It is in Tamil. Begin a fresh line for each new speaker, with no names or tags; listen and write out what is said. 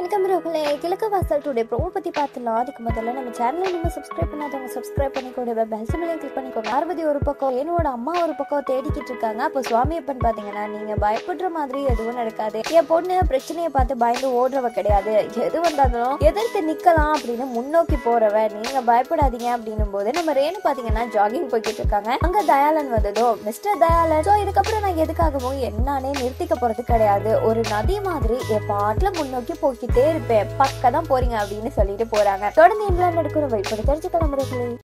வணக்கம் ரோகலே கிழக்கு வாசல் டுடே ப்ரோமோ பற்றி பார்த்துலாம் அதுக்கு முதல்ல நம்ம சேனலை நம்ம சப்ஸ்கிரைப் பண்ணாதவங்க சப்ஸ்கிரைப் பண்ணிக்கோங்க பெல் சிம்லையும் கிளிக் பண்ணிக்கோங்க பார்வதி ஒரு பக்கம் என்னோட அம்மா ஒரு பக்கம் தேடிக்கிட்டு இருக்காங்க அப்போ சுவாமியப்பன் பார்த்தீங்கன்னா நீங்கள் பயப்படுற மாதிரி எதுவும் நடக்காது என் பொண்ணு பிரச்சனையை பார்த்து பயந்து ஓடுறவ கிடையாது எது வந்தாலும் எதிர்த்து நிற்கலாம் அப்படின்னு முன்னோக்கி போறவ நீங்கள் பயப்படாதீங்க அப்படின்னும் போது நம்ம ரேணு பார்த்தீங்கன்னா ஜாகிங் போய்கிட்டு இருக்காங்க அங்கே தயாளன் வந்ததோ மிஸ்டர் தயாளன் ஸோ இதுக்கப்புறம் நான் எதுக்காகவும் என்னானே நிறுத்திக்க போறது கிடையாது ஒரு நதி மாதிரி என் பாட்டுல முன்னோக்கி போய்கிட்டே இருப்பேன் பக்கம் தான் போறீங்க அப்படின்னு சொல்லிட்டு போறாங்க தொடர்ந்து இங்கிலாந்து நடக்கிற வைப்பது தெரிஞ்சு கிளம்புறீங்களே